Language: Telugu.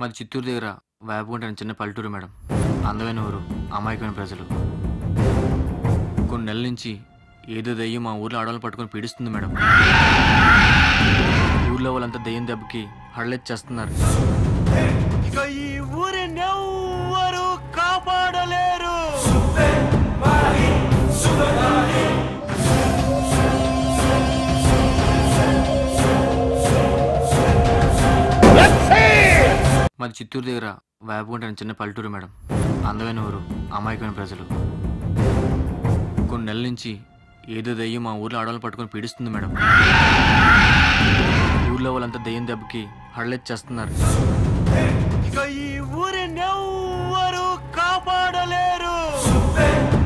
మాది చిత్తూరు దగ్గర వేపగుంట అనే చిన్న పల్లెటూరు మేడం అందమైన ఊరు అమాయకమైన ప్రజలు కొన్ని నెలల నుంచి ఏదో దయ్యం మా ఊర్లో ఆడవాళ్ళని పట్టుకొని పీడిస్తుంది మేడం ఊర్లో వాళ్ళంతా దయ్యం దెబ్బకి హడలెచ్చేస్తున్నారు ఇక ఈ ఊరిని ఎవ్వరు కాపాడలేరు మాది చిత్తూరు దగ్గర వేపగుంట అనే చిన్న పల్లెటూరు మేడం అందమైన ఊరు అమాయకమైన ప్రజలు కొన్ని నెలల నుంచి ఏదో దయ్యం మా ఊర్లో ఆడవాళ్ళని పట్టుకొని పీడిస్తుంది మేడం ఊర్లో వాళ్ళంతా దయ్యం దెబ్బకి హడలెచ్చేస్తున్నారు ఇక ఈ ఊరిని ఎవ్వరు కాపాడలేరు